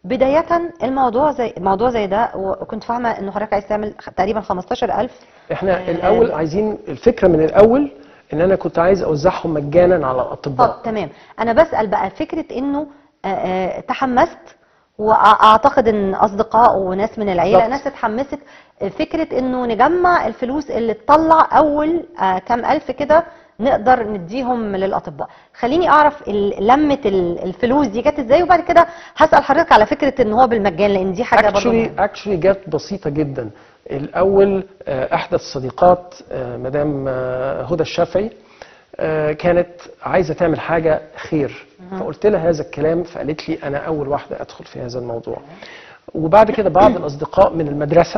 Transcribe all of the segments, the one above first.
بدايه الموضوع زي موضوع زي ده وكنت فاهمه انه حضرتك عايز تعمل تقريبا 15000 احنا آه. الاول عايزين الفكره من الاول ان انا كنت عايز اوزعهم مجانا على الاطباء طب تمام انا بسال بقى فكره انه آه، آه، تحمست واعتقد ان اصدقاء وناس من العيله بالظبط. ناس اتحمست آه، فكره انه نجمع الفلوس اللي تطلع اول آه، كام الف كده نقدر نديهم للاطباء خليني اعرف ال- لمه ال- الفلوس دي جت ازاي وبعد كده هسال حضرتك على فكره ان هو بالمجان لان دي حاجه برضه اكشولي مهمة. اكشولي جت بسيطه جدا الاول آه، احدى الصديقات آه، مدام آه، هدى الشافعي آه، كانت عايزه تعمل حاجه خير فقلت لها هذا الكلام فقالت لي انا اول واحده ادخل في هذا الموضوع وبعد كده بعض الاصدقاء من المدرسه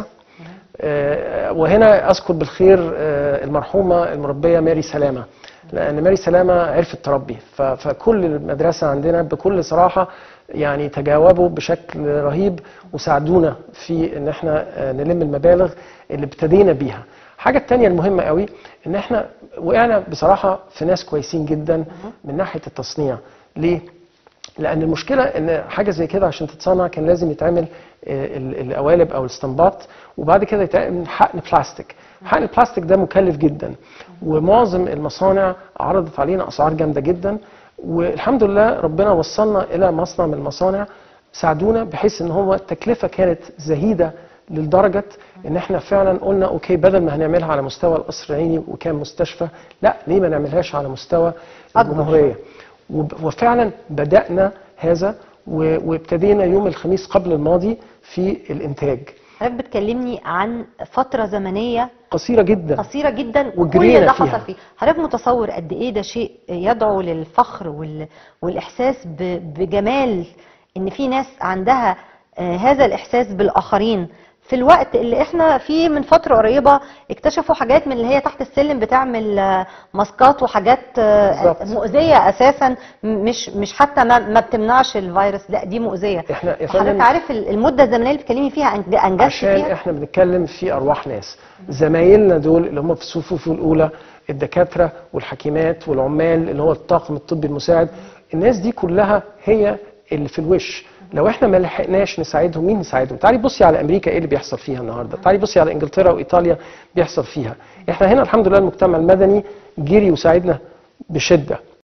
آه، وهنا اذكر بالخير آه، المرحومه المربيه ماري سلامه لان ماري سلامه عرفت تربي ف- فكل المدرسه عندنا بكل صراحه يعني تجاوبوا بشكل رهيب وساعدونا في ان احنا آه، نلم المبالغ اللي ابتدينا بيها الحاجه الثانيه المهمه قوي ان احنا وقعنا بصراحه في ناس كويسين جدا من ناحيه التصنيع ليه لان المشكله ان حاجه زي كده عشان تتصنع كان لازم يتعمل آه، ال- القوالب او الاستنباط وبعد كده يتعمل حقن بلاستيك حقن البلاستيك ده مكلف جدا ومعظم المصانع عرضت علينا اسعار جامده جدا والحمد لله ربنا وصلنا الى مصنع من المصانع ساعدونا بحيث ان هو التكلفه كانت زهيده لدرجه ان احنا فعلا قلنا اوكي بدل ما هنعملها على مستوى القصر العيني وكان مستشفى لا ليه ما نعملهاش على مستوى أكبر. الجمهوريه وب- وفعلا بدأنا هذا و- وابتدينا يوم الخميس قبل الماضي في الإنتاج حضرتك بتكلمني عن فتره زمنيه قصيرة جدا قصيره جدا وجرينا كل ده فيها. حصل فيه حضرتك متصور قد ايه ده شيء يدعو للفخر وال... والاحساس ب... بجمال ان في ناس عندها آه، هذا الاحساس بالاخرين في الوقت اللي احنا فيه من فتره قريبه اكتشفوا حاجات من اللي هي تحت السلم بتعمل آه، ماسكات وحاجات آه، بالظبط. مؤذيه اساسا م- مش مش حتى ما, ما بتمنعش الفيروس لا دي مؤذيه احنا يا حضرتك فندم عارف ال- المده الزمنيه اللي بتكلمي فيها أنج- انجزت عشان فيها احنا بنتكلم في ارواح ناس زمايلنا دول اللي هم في الصفوف الاولى الدكاتره والحكيمات والعمال اللي هو الطاقم الطبي المساعد الناس دي كلها هي اللي في الوش لو احنا ما لحقناش نساعدهم مين نساعدهم تعالي بصي على امريكا ايه اللي بيحصل فيها النهارده تعالي بصي على انجلترا وايطاليا بيحصل فيها احنا هنا الحمد لله المجتمع المدني جري وساعدنا بشده